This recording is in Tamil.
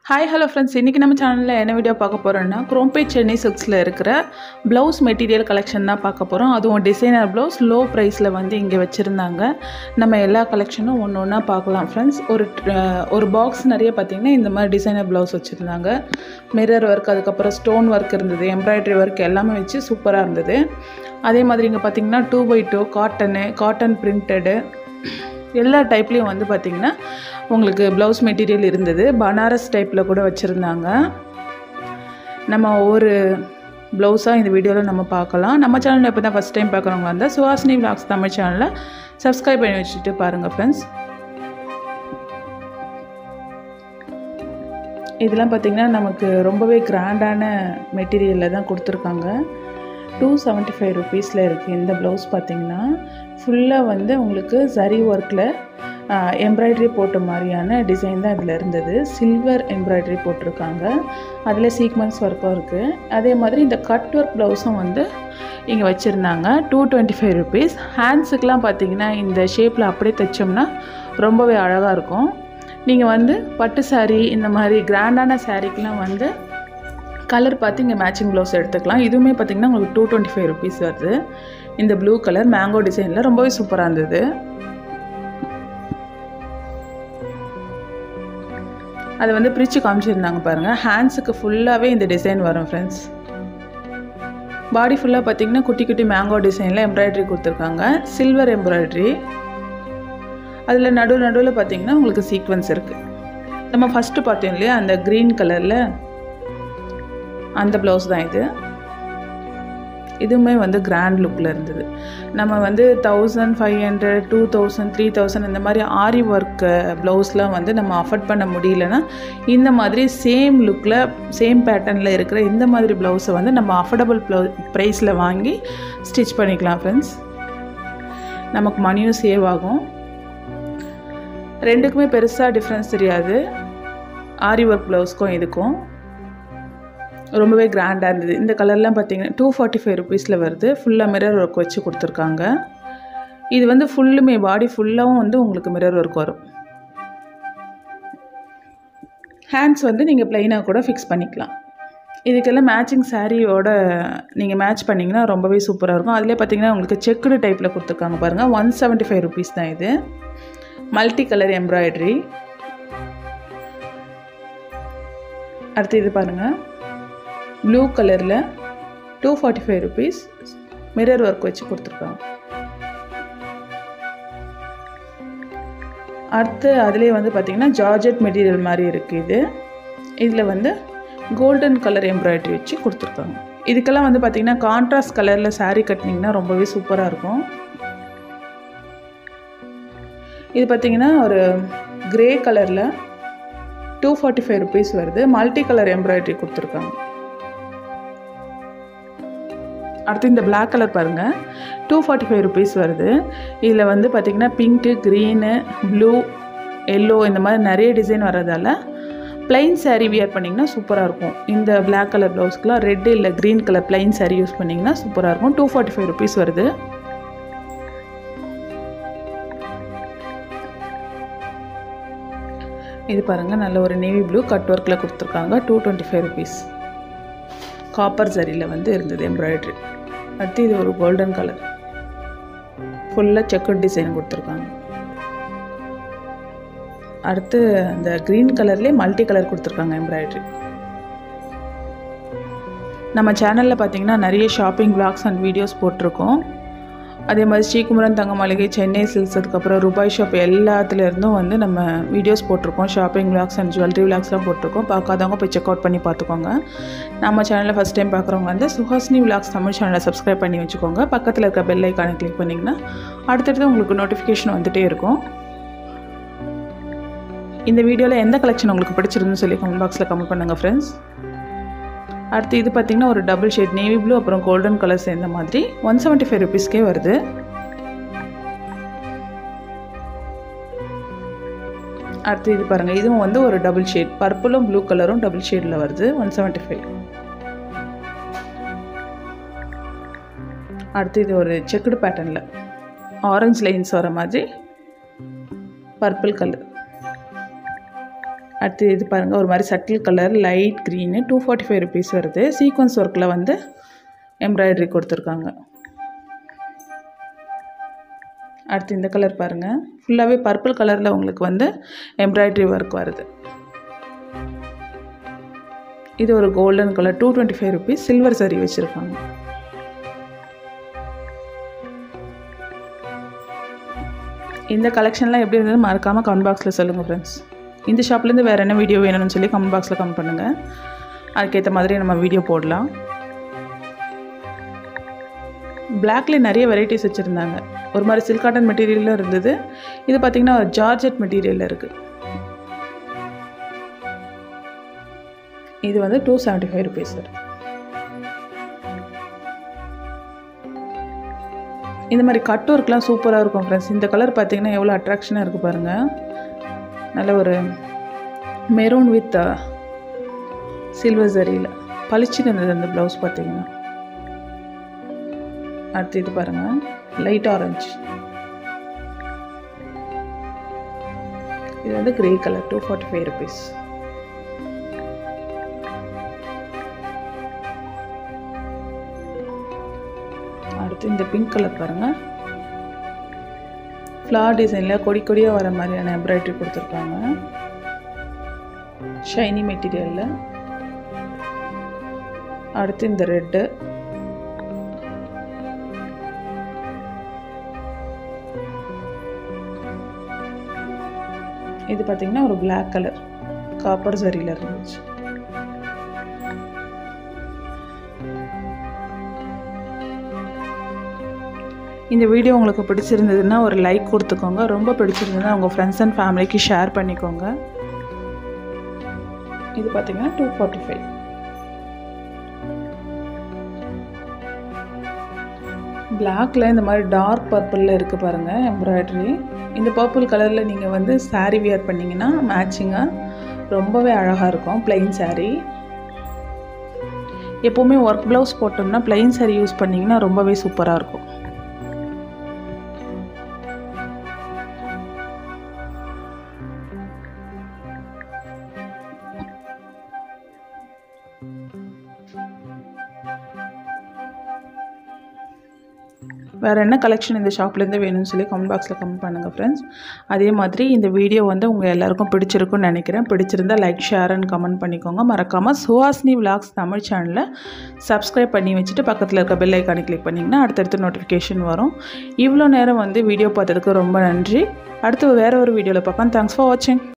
ஹாய் ஹலோ ஃப்ரெண்ட்ஸ் இன்றைக்கி நம்ம சேனலில் என்ன வீடியோ பார்க்க போகிறோன்னா குரோம்பேட் சென்னை சில்க்ஸில் இருக்கிற ப்ளவுஸ் மெட்டீரியல் கலெக்ஷன் தான் பார்க்க போகிறோம் அதுவும் டிசைனர் ப்ளவுஸ் லோ ப்ரைஸில் வந்து இங்கே வச்சுருந்தாங்க நம்ம எல்லா கலெக்ஷனும் ஒன்று ஒன்றா பார்க்கலாம் ஃப்ரெண்ட்ஸ் ஒரு அஹ், ஒரு பாக்ஸ் நிறைய பார்த்திங்கன்னா இந்த மாதிரி டிசைனர் ப்ளவுஸ் வச்சுருந்தாங்க மிரர் ஒர்க் அதுக்கப்புறம் ஸ்டோன் ஒர்க் இருந்தது எம்ப்ராய்டரி ஒர்க் எல்லாமே வச்சு சூப்பராக இருந்தது அதே மாதிரி இங்கே பார்த்திங்கன்னா two by two cotton cotton printed எல்லா டைப்லேயும் வந்து பார்த்திங்கன்னா உங்களுக்கு ப்ளவுஸ் மெட்டீரியல் இருந்தது பனாரஸ் டைப்பில் கூட வச்சுருந்தாங்க நம்ம ஒவ்வொரு ப்ளவுஸாக இந்த வீடியோவில் நம்ம பார்க்கலாம் நம்ம சேனலில் இப்போ தான் ஃபஸ்ட் டைம் பார்க்குறவங்க வந்தால் சுஹாசினி விளாக்ஸ் தமிழ் சேனலை சப்ஸ்கிரைப் பண்ணி வச்சுட்டு பாருங்கள் ஃப்ரெண்ட்ஸ் இதெல்லாம் பார்த்திங்கன்னா நமக்கு ரொம்பவே கிராண்டான மெட்டீரியலில் தான் கொடுத்துருக்காங்க டூ செவன்ட்டி ஃபைவ் ருபீஸில் இருக்குது இந்த ப்ளவுஸ் பார்த்திங்கன்னா ஃபுல்லாக வந்து உங்களுக்கு சரி ஒர்க்கில் எம்ப்ராய்டரி போட்ட மாதிரியான டிசைன் தான் இதில் இருந்தது சில்வர் எம்ப்ராய்டரி போட்டிருக்காங்க அதில் சீக்வன்ஸ் ஒர்க்கும் இருக்குது அதே மாதிரி இந்த கட் ஒர்க் ப்ளவுஸும் வந்து இங்கே வச்சுருந்தாங்க டூ டுவெண்ட்டி ஃபைவ் ருபீஸ் ஹேண்ட்ஸுக்கெலாம் பார்த்தீங்கன்னா இந்த ஷேப்பில் அப்படியே தைச்சோம்னா ரொம்பவே அழகாக இருக்கும் நீங்கள் வந்து பட்டு saree இந்த மாதிரி கிராண்டான சாரீக்கெலாம் வந்து கலர் பார்த்து இங்கே மேட்சிங் ப்ளவுஸ் எடுத்துக்கலாம் இதுவுமே பார்த்தீங்கன்னா உங்களுக்கு டூ டுவெண்ட்டி ஃபைவ் ருபீஸ் வருது இந்த ப்ளூ கலர் மேங்கோ டிசைனில் ரொம்பவே சூப்பராக இருந்தது அதை வந்து பிரித்து காமிச்சிருந்தாங்க பாருங்கள் ஹேண்ட்ஸுக்கு ஃபுல்லாகவே இந்த டிசைன் வரும் ஃப்ரெண்ட்ஸ் பாடி ஃபுல்லாக பார்த்தீங்கன்னா குட்டி குட்டி மேங்கோ டிசைனில் எம்ப்ராய்டரி கொடுத்துருக்காங்க சில்வர் எம்ப்ராய்டரி அதில் நடு நடுவில் பார்த்தீங்கன்னா உங்களுக்கு சீக்வன்ஸ் இருக்குது நம்ம ஃபஸ்ட்டு பார்த்தோம் இல்லையா அந்த க்ரீன் கலரில் அந்த ப்ளவுஸ் தான் இது இதுவுமே வந்து கிராண்ட் லுக்கில் இருந்தது நம்ம வந்து thousand five hundred two thousand three thousand இந்த மாதிரி ஆரி ஒர்க் ப்ளவுஸ்லாம் வந்து நம்ம அஃபோர்ட் பண்ண முடியலன்னா இந்த மாதிரி சேம் லுக்கில் சேம் பேட்டர்னில் இருக்கிற இந்த மாதிரி ப்ளவுஸை வந்து நம்ம அஃபோர்டபுள் ப்ளவு ப்ரைஸில் வாங்கி ஸ்டிச் பண்ணிக்கலாம் ஃப்ரெண்ட்ஸ் நமக்கு மணியும் சேவ் ஆகும் ரெண்டுக்குமே பெருசாக டிஃப்ரென்ஸ் தெரியாது ஆரி ஒர்க் ப்ளவுஸ்க்கும் இதுக்கும் ரொம்பவே கிராண்டாக இருந்தது இந்த கலர்லாம் பார்த்தீங்கன்னா டூ ஃபார்ட்டி ஃபைவ் ருபீஸில் வருது ஃபுல்லாக மிரர் ஒர்க் வச்சு கொடுத்துருக்காங்க இது வந்து ஃபுல்லுமே பாடி ஃபுல்லாகவும் வந்து உங்களுக்கு மிரர் ஒர்க் வரும் ஹேண்ட்ஸ் வந்து நீங்கள் ப்ளைனாக கூட ஃபிக்ஸ் பண்ணிக்கலாம் இதுக்கெல்லாம் மேட்சிங் சாரியோட நீங்கள் மேட்ச் பண்ணிங்கன்னா ரொம்பவே சூப்பராக இருக்கும் அதிலே பார்த்தீங்கன்னா உங்களுக்கு செக்குடு டைப்பில் கொடுத்துருக்காங்க பாருங்கள் ஒன் செவன்ட்டி ஃபைவ் ருபீஸ் தான் இது மல்டி கலர் எம்ப்ராய்டரி அடுத்து இது பாருங்கள் ப்ளூ கலரில் two forty five rupees mirror work வச்சு கொடுத்துருக்காங்க அடுத்து அதுலேயே வந்து பார்த்திங்கன்னா ஜார்ஜெட் மெட்டீரியல் மாதிரி இருக்குது இது இதில் வந்து கோல்டன் கலர் எம்ப்ராய்டரி வச்சு கொடுத்துருக்காங்க இதுக்கெல்லாம் வந்து பார்த்திங்கன்னா கான்ட்ராஸ்ட் கலரில் saree கட்டினீங்கன்னா ரொம்பவே சூப்பராக இருக்கும் இது பார்த்திங்கன்னா ஒரு கிரே கலரில் டூ ஃபார்ட்டி ஃபைவ் ருபீஸ் வருது மல்டி கலர் எம்ப்ராய்டரி கொடுத்துருக்காங்க அடுத்து இந்த Black கலர் பாருங்கள் டூ ஃபார்ட்டி ஃபைவ் ருபீஸ் வருது இதில் வந்து பார்த்திங்கன்னா பிங்க்கு க்ரீனு ப்ளூ எல்லோ இந்த மாதிரி நிறைய டிசைன் வர்றதால plain saree வியர் பண்ணிங்கன்னா சூப்பராக இருக்கும் இந்த Black கலர் ப்ளவுஸ்க்குலாம் ரெட் இல்லை green colour plain saree use பண்ணிங்கன்னா சூப்பராக இருக்கும் டூ ஃபார்ட்டி ஃபைவ் ருபீஸ் வருது இது பாருங்கள் நல்ல ஒரு நேவி ப்ளூ கட் ஒர்க்கில் கொடுத்துருக்காங்க two twenty five rupees copper ஜரியில் வந்து இருந்தது எம்ப்ராய்டரி அடுத்து இது ஒரு கோல்டன் கலர் ஃபுல்லாக செக்கட் டிசைன் கொடுத்துருக்காங்க அடுத்து அந்த க்ரீன் கலர்லேயே மல்டி கலர் கொடுத்துருக்காங்க எம்ப்ராய்டரி நம்ம சேனலில் பார்த்தீங்கன்னா நிறைய ஷாப்பிங் vlogs அண்ட் வீடியோஸ் போட்டிருக்கோம் அதே மாதிரி ஸ்ரீகுமரன் தங்க மாளிகை சென்னை சில்க்ஸ் அதுக்கப்புறம் ரூபாய் ஷாப் எல்லாத்துல இருந்தும் வந்து நம்ம வீடியோஸ் போட்டிருக்கோம் ஷாப்பிங் விளாக்ஸ் அண்ட் ஜுவல்லரி விளாக்ஸ்லாம் போட்டிருக்கோம் பார்க்காதவங்க போய் செக் அவுட் பண்ணி பார்த்துக்கோங்க நம்ம சேனலில் ஃபஸ்ட் டைம் பார்க்குறவங்க வந்து சுஹாசினி விளாக்ஸ் தமிழ் சேனலை சப்ஸ்கிரைப் பண்ணி வச்சுக்கோங்க பக்கத்தில் இருக்க பெல் ஐக்கானை கிளிக் பண்ணிங்கன்னா அடுத்தடுத்து உங்களுக்கு நோட்டிஃபிகேஷன் வந்துகிட்டே இருக்கும் இந்த வீடியோவில் எந்த கலெக்ஷன் உங்களுக்கு பிடிச்சிருந்துன்னு சொல்லி கமெண்ட் பாக்ஸில் கமெண்ட் பண்ணுங்கள் ஃப்ரெண்ட்ஸ் அடுத்து இது பார்த்திங்கன்னா ஒரு டபுள் ஷேட் நேவி ப்ளூ அப்புறம் கோல்டன் கலர் சேர்ந்த மாதிரி ஒன் செவன்ட்டி ஃபைவ் ருபீஸ்க்கே வருது அடுத்து இது பாருங்கள் இதுவும் வந்து ஒரு டபுள் ஷேட் பர்பிளும் ப்ளூ கலரும் டபுள் ஷேடில் வருது ஒன் செவன்ட்டி ஃபைவ் அடுத்து இது ஒரு செக்குடு பேட்டர்னில் ஆரஞ்சு லைன்ஸ் வர மாதிரி பர்பிள் கலர் அடுத்து இது பாருங்கள் ஒரு மாதிரி subtle colour light green two forty five rupees வருது சீக்வன்ஸ் ஒர்க்கில் வந்து எம்ப்ராய்டரி கொடுத்துருக்காங்க அடுத்து இந்த கலர் பாருங்கள் ஃபுல்லாகவே பர்பிள் கலரில் உங்களுக்கு வந்து எம்ப்ராய்டரி ஒர்க் வருது இது ஒரு golden colour two twenty five rupees silver சரி வச்சுருக்காங்க இந்த கலெக்ஷன்லாம் எப்படி இருந்தது மறக்காமல் கமெண்ட் பாக்ஸில் சொல்லுங்கள் ஃப்ரெண்ட்ஸ் இந்த ஷாப்லேருந்து வேறு என்ன வீடியோ வேணும்னு சொல்லி கமெண்ட் பாக்ஸில் கமெண்ட் பண்ணுங்கள் அதுக்கேற்ற மாதிரி நம்ம வீடியோ போடலாம் பிளாக்ல நிறைய வெரைட்டிஸ் வச்சுருந்தாங்க ஒரு மாதிரி சில்க் காட்டன் மெட்டீரியலில் இருந்தது இது பார்த்திங்கன்னா ஜார்ஜெட் மெட்டீரியலில் இருக்குது இது வந்து டூ செவன்ட்டி ஃபைவ் ருபீஸ் வருது இந்த மாதிரி கட் ஒர்க்லாம் சூப்பராக இருக்கும் ஃப்ரெண்ட்ஸ் இந்த கலர் பார்த்தீங்கன்னா எவ்வளோ அட்ராக்ஷனாக இருக்குது பாருங்கள் நல்ல ஒரு மெரூன் வித் சில்வர் சரியில் பளிச்சுன்னு இருந்தது அந்த ப்ளவுஸ் பார்த்தீங்கன்னா அடுத்து இது பாருங்கள் லைட் ஆரஞ்சு இது வந்து grey colour two forty five rupees அடுத்து இந்த பிங்க் கலர் பாருங்கள் ஃப்ளார் டிசைனில் கொடி கொடியாக வர மாதிரியான எம்ப்ராய்டரி கொடுத்துருக்காங்க ஷைனி மெட்டீரியலில் அடுத்து இந்த ரெட்டு இது பார்த்திங்கன்னா ஒரு பிளாக் கலர் காப்பர் சரியில் இருந்துச்சு இந்த வீடியோ உங்களுக்கு பிடிச்சிருந்ததுன்னா ஒரு லைக் கொடுத்துக்கோங்க ரொம்ப பிடிச்சிருந்ததுன்னா உங்கள் ஃப்ரெண்ட்ஸ் அண்ட் ஃபேமிலிக்கு ஷேர் பண்ணிக்கோங்க இது பார்த்தீங்கன்னா டூ ஃபார்ட்டி ஃபைவ் பிளாக்ல இந்த மாதிரி டார்க் பர்பிளில் இருக்குது பாருங்கள் எம்ப்ராய்டரி இந்த பர்பிள் கலரில் நீங்கள் வந்து சாரீ வியர் பண்ணிங்கன்னா மேட்சிங்காக ரொம்பவே அழகாக இருக்கும் பிளெயின் சாரீ எப்போவுமே ஒர்க் ப்ளவுஸ் போட்டோம்னா பிளெயின் சாரீ யூஸ் பண்ணிங்கன்னா ரொம்பவே சூப்பராக இருக்கும் வேறு என்ன கலெக்ஷன் இந்த ஷாப்லேருந்து வேணும்னு சொல்லி கமெண்ட் பாக்ஸில் கமெண்ட் பண்ணுங்கள் ஃப்ரெண்ட்ஸ் அதே மாதிரி இந்த வீடியோ வந்து உங்கள் எல்லாருக்கும் பிடிச்சிருக்குன்னு நினைக்கிறேன் பிடிச்சிருந்தா லைக் ஷேர் அண்ட் கமெண்ட் பண்ணிக்கோங்க மறக்காமல் சுஹாஸ்னி விலாக்ஸ் தமிழ் சேனலை சப்ஸ்கிரைப் பண்ணி வச்சுட்டு பக்கத்தில் இருக்க பெல் ஐக்கானை கிளிக் பண்ணிங்கன்னா அடுத்தடுத்து நோட்டிஃபிகேஷன் வரும் இவ்வளோ நேரம் வந்து வீடியோ பார்த்ததுக்கு ரொம்ப நன்றி அடுத்து வேறு ஒரு வீடியோவில் பார்க்கலாம் தேங்க்ஸ் ஃபார் வாட்சிங்